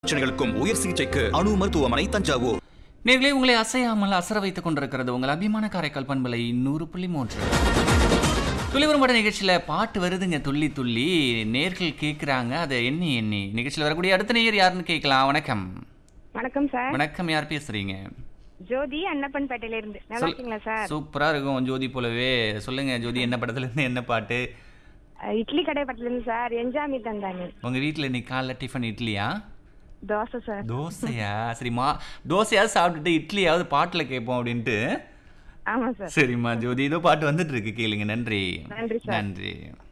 பிரச்சனைகளுக்கும் உயர் சிகிச்சைக்கு அணு மருத்துவமனை தஞ்சாவூர் நேர்களே உங்களை அசையாமல் அசர வைத்துக் கொண்டிருக்கிறது உங்கள் அபிமான காரைக்கால் பண்பலை நூறு புள்ளி மூன்று துளிவரம்பட நிகழ்ச்சியில் பாட்டு வருதுங்க துள்ளி துள்ளி நேர்கள் கேட்குறாங்க அதை எண்ணி எண்ணி நிகழ்ச்சியில் வரக்கூடிய அடுத்த நேயர் யாருன்னு கேட்கலாம் வணக்கம் வணக்கம் சார் வணக்கம் யார் பேசுறீங்க ஜோதி அன்னப்பன்பேட்டையில இருந்து நல்லா சொல்- இருக்கீங்களா சார் சூப்பரா இருக்கும் ஜோதி போலவே சொல்லுங்க ஜோதி என்ன படத்துல இருந்து என்ன பாட்டு அஹ், இட்லி கடை பக்கத்துல இருந்து சார் என்ஜாமி தந்தானி உங்க வீட்ல இன்னைக்கு காலைல டிஃபன் இட்லியா தோசை சார் தோசையா சரிம்மா தோசையாவது சாப்பிட்டுட்டு இட்லியாவது பாட்டுல கேட்போம் அப்படின்ட்டு ஆமா சார் சரிம்மா ஜோதி இதோ பாட்டு வந்துட்டு இருக்கு கேளுங்க நன்றி நன்றி சார். நன்றி